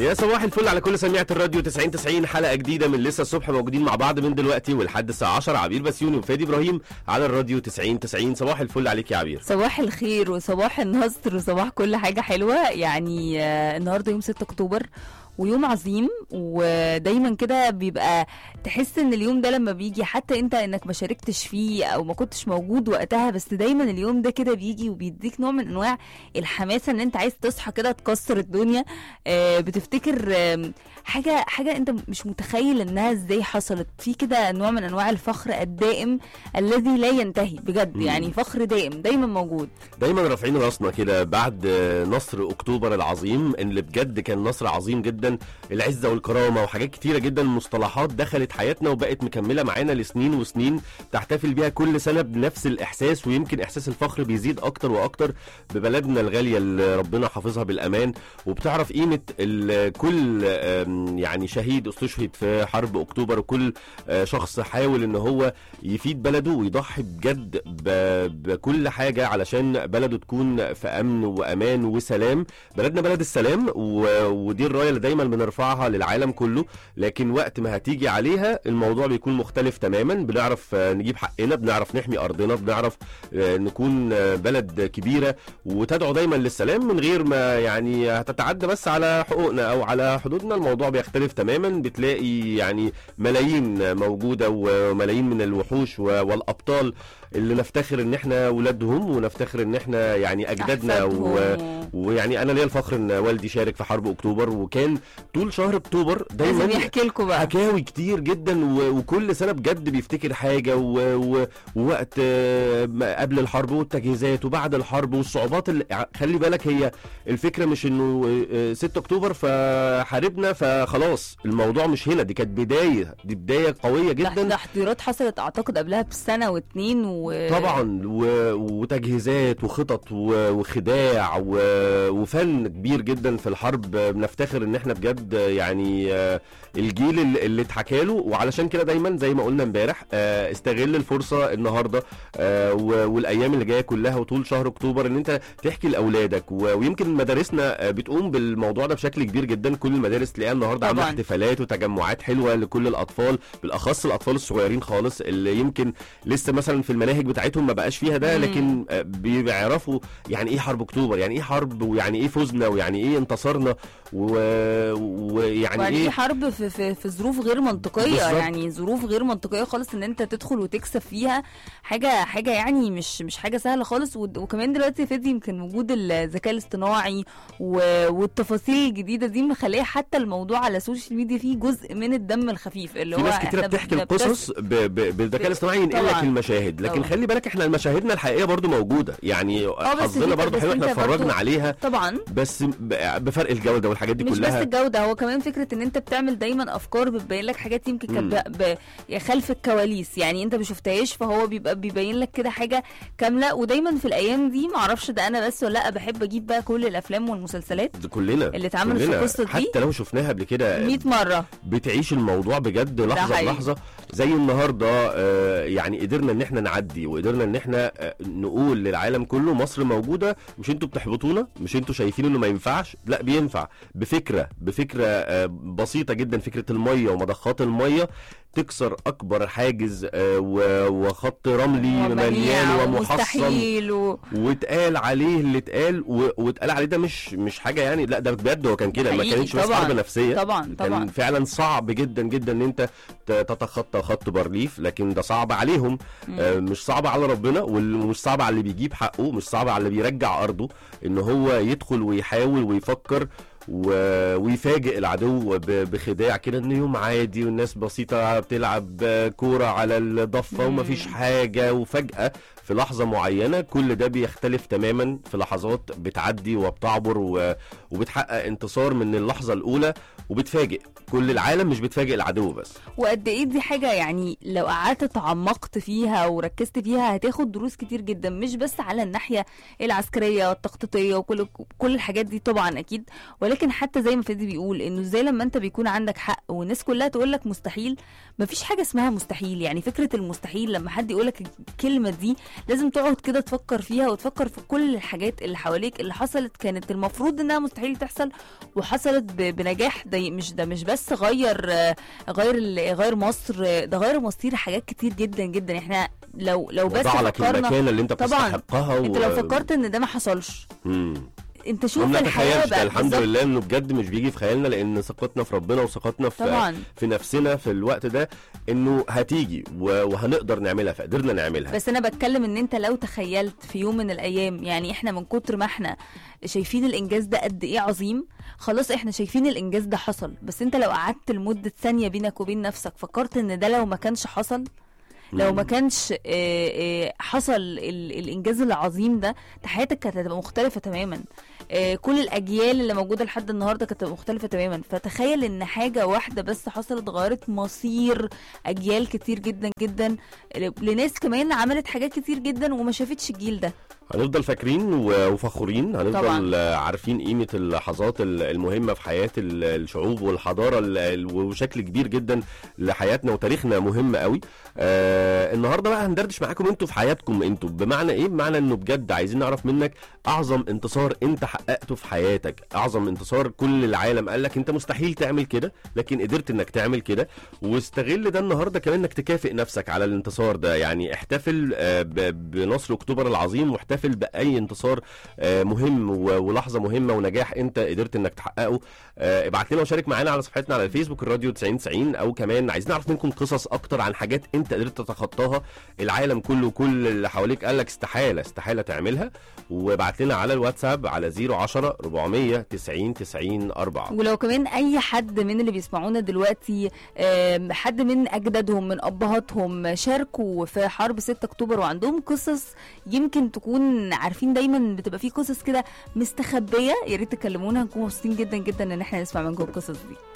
يا صباح الفل على كل سميعة الراديو 90 90 حلقة جديدة من لسه الصبح موجودين مع بعض من دلوقتي ولحد الساعة 10 عبير بسيوني وفادي ابراهيم على الراديو 90 90 صباح الفل عليك يا عبير صباح الخير وصباح النصر وصباح كل حاجة حلوة يعني آه، النهاردة يوم 6 أكتوبر ويوم عظيم ودايما كده بيبقى تحس ان اليوم ده لما بيجي حتى انت انك ما شاركتش فيه او ما كنتش موجود وقتها بس دايما اليوم ده كده بيجي وبيديك نوع من انواع الحماسه ان انت عايز تصحى كده تكسر الدنيا آه، بتفتكر آم، حاجه حاجه انت مش متخيل انها ازاي حصلت في كده نوع من انواع الفخر الدائم الذي لا ينتهي بجد مم. يعني فخر دائم دايما موجود دايما رافعين راسنا كده بعد آه، نصر اكتوبر العظيم اللي بجد كان نصر عظيم جدا العزه والكرامه وحاجات كتيره جدا مصطلحات دخلت حياتنا وبقت مكمله معانا لسنين وسنين تحتفل بيها كل سنه بنفس الاحساس ويمكن احساس الفخر بيزيد اكتر واكتر ببلدنا الغاليه اللي ربنا حافظها بالامان وبتعرف قيمه ال- كل آم، يعني شهيد استشهد في حرب اكتوبر وكل آه، شخص حاول ان هو يفيد بلده ويضحي بجد ب- بكل حاجه علشان بلده تكون في امن وامان وسلام بلدنا بلد السلام و- ودي الرايه اللي دايما بنرفعها للعالم كله لكن وقت ما هتيجي عليها الموضوع بيكون مختلف تماما بنعرف آه، نجيب حقنا بنعرف نحمي ارضنا بنعرف آه، نكون آه، بلد كبيره وتدعو دايما للسلام من غير ما يعني هتتعدى بس على حقوقنا او على حدودنا الموضوع بيختلف تماما بتلاقي يعني ملايين موجوده وملايين من الوحوش و- والابطال اللي نفتخر ان احنا ولادهم ونفتخر ان احنا يعني اجدادنا و... أحفادهم. ويعني انا ليا الفخر ان والدي شارك في حرب اكتوبر وكان طول شهر اكتوبر لازم دايما يحكي لكم بقى حكاوي كتير جدا و... وكل سنه بجد بيفتكر حاجه و... و... ووقت آه، ما قبل الحرب والتجهيزات وبعد الحرب والصعوبات اللي ع- خلي بالك هي الفكره مش انه آه، 6 اكتوبر فحاربنا فخلاص الموضوع مش هنا دي كانت بدايه دي بدايه قويه تح- جدا تحضيرات حصلت اعتقد قبلها بسنه واتنين و طبعا و... وتجهيزات وخطط و... وخداع و... وفن كبير جدا في الحرب بنفتخر ان احنا بجد يعني آه، الجيل اللي اللي اتحكى له وعلشان كده دايما زي ما قلنا امبارح آه، استغل الفرصه النهارده آه، و- والايام اللي جايه كلها وطول شهر اكتوبر ان انت تحكي لاولادك و... ويمكن مدارسنا آه، بتقوم بالموضوع ده بشكل كبير جدا كل المدارس تلاقيها النهارده عامله طبعاً. احتفالات وتجمعات حلوه لكل الاطفال بالاخص الاطفال الصغيرين خالص اللي يمكن لسه مثلا في المناهج بتاعتهم ما بقاش فيها ده مم. لكن آه، بيعرفوا يعني ايه حرب اكتوبر يعني ايه حرب ويعني ايه فوزنا ويعني ايه انتصرنا و- ويعني وبعدين ايه دي حرب في, في, في ظروف غير منطقيه بالظبط. يعني ظروف غير منطقيه خالص ان انت تدخل وتكسب فيها حاجه حاجه يعني مش مش حاجه سهله خالص ود- وكمان دلوقتي فادي يمكن وجود الذكاء الاصطناعي و- والتفاصيل الجديده دي مخليه حتى الموضوع على السوشيال ميديا فيه جزء من الدم الخفيف اللي في هو ناس كتيرة إحنا بتحكي بنبتس- القصص ب- ب- بالذكاء الاصطناعي ينقل لك طبعاً. المشاهد لكن طبعاً. خلي بالك احنا مشاهدنا الحقيقيه برضو موجوده يعني بس حظنا في- برضو بس حلو احنا أنت برضو- اتفرجنا عليها طبعا بس ب- بفرق الجوده والحاجات دي مش كلها بس الجوده هو كمان فكره ان انت بتعمل دايما افكار بتبين لك حاجات يمكن كانت ب- ب- خلف الكواليس يعني انت ما شفتهاش فهو بيبقى بيبين لك كده حاجه كامله ودايما في الايام دي معرفش ده انا بس ولا لا بحب اجيب بقى كل الافلام والمسلسلات ده كلنا اللي اتعملت في كلنا. القصة دي حتى لو شفناها قبل كده 100 مره بتعيش الموضوع بجد لحظه حقيقي. بلحظه زي النهارده آه، يعني قدرنا ان احنا نعدي وقدرنا ان احنا آه، نقول للعالم كله مصر موجوده مش انتوا بتحبطونا مش انتوا شايفين انه ما ينفعش لا بينفع بفكره بفكره آه، بسيطه جدا فكره الميه ومضخات الميه تكسر اكبر حاجز آه، و- وخط رملي مليان ومحصن مستحيل و... واتقال عليه اللي اتقال و- واتقال عليه ده مش مش حاجه يعني لا ده بجد هو كان كده ما حقيقي كانتش بس طبعاً. حرب نفسيه طبعا كان طبعا فعلا صعب جدا جدا ان انت ت- تتخطى خط بارليف لكن ده صعب عليهم آه مش صعب على ربنا ومش صعب على اللي بيجيب حقه مش صعب على اللي بيرجع ارضه ان هو يدخل ويحاول ويفكر و... ويفاجئ العدو ب... بخداع كده ان يوم عادي والناس بسيطه بتلعب كوره على الضفه مم. ومفيش حاجه وفجاه في لحظه معينه كل ده بيختلف تماما في لحظات بتعدي وبتعبر و... وبتحقق انتصار من اللحظه الاولى وبتفاجئ كل العالم مش بتفاجئ العدو بس وقد ايه دي حاجه يعني لو قعدت تعمقت فيها وركزت فيها هتاخد دروس كتير جدا مش بس على الناحيه العسكريه والتخطيطيه وكل كل الحاجات دي طبعا اكيد ولكن ولكن حتى زي ما فادي بيقول انه ازاي لما انت بيكون عندك حق والناس كلها تقول لك مستحيل مفيش حاجه اسمها مستحيل يعني فكره المستحيل لما حد يقول لك الكلمه دي لازم تقعد كده تفكر فيها وتفكر في كل الحاجات اللي حواليك اللي حصلت كانت المفروض انها مستحيل تحصل وحصلت ب- بنجاح ده مش ده مش بس غير آه، غير ال- غير مصر آه، ده غير مصير حاجات كتير جدا جدا احنا لو لو بس وضع لك فكرنا المكانه اللي انت طبعاً. بتستحقها انت لو فكرت ان ده ما حصلش مم. انت شوف ما الحياه نتخيلش ده بقى الحمد بالظبط. لله انه بجد مش بيجي في خيالنا لان ثقتنا في ربنا وثقتنا في طبعا في نفسنا في الوقت ده انه هتيجي و- وهنقدر نعملها فقدرنا نعملها بس انا بتكلم ان انت لو تخيلت في يوم من الايام يعني احنا من كتر ما احنا شايفين الانجاز ده قد ايه عظيم خلاص احنا شايفين الانجاز ده حصل بس انت لو قعدت لمده ثانيه بينك وبين نفسك فكرت ان ده لو ما كانش حصل لو ما كانش آه، آه، حصل ال- الانجاز العظيم ده انت حياتك كانت هتبقى مختلفه تماما آه، كل الاجيال اللي موجوده لحد النهارده كانت هتبقى مختلفه تماما فتخيل ان حاجه واحده بس حصلت غيرت مصير اجيال كتير جدا جدا لناس كمان عملت حاجات كتير جدا وما شافتش الجيل ده هنفضل فاكرين و- وفخورين هنفضل طبعاً. آه، عارفين قيمة اللحظات ال- المهمة في حياة ال- الشعوب والحضارة ال- ال- وشكل كبير جدا لحياتنا وتاريخنا مهم قوي آه النهارده بقى هندردش معاكم انتوا في حياتكم انتوا بمعنى ايه بمعنى انه بجد عايزين نعرف منك اعظم انتصار انت حققته في حياتك اعظم انتصار كل العالم قال لك انت مستحيل تعمل كده لكن قدرت انك تعمل كده واستغل ده النهارده كمان انك تكافئ نفسك على الانتصار ده يعني احتفل آه، ب- بنصر اكتوبر العظيم واحتفل باي انتصار آه، مهم و- ولحظه مهمه ونجاح انت قدرت انك تحققه آه، ابعت لنا وشارك معانا على صفحتنا على الفيسبوك الراديو 9090 او كمان عايزين نعرف منكم قصص اكتر عن حاجات انت قدرت تتخطاها العالم كله كل اللي حواليك قال لك استحاله استحاله تعملها وابعت لنا على الواتساب على 010 490 90 4 ولو كمان اي حد من اللي بيسمعونا دلوقتي آم، حد من اجدادهم من ابهاتهم شاركوا في حرب 6 اكتوبر وعندهم قصص يمكن تكون عارفين دايما بتبقى في قصص كده مستخبيه يا ريت تكلمونا هنكون مبسوطين جدا جدا ان احنا نسمع منكم القصص دي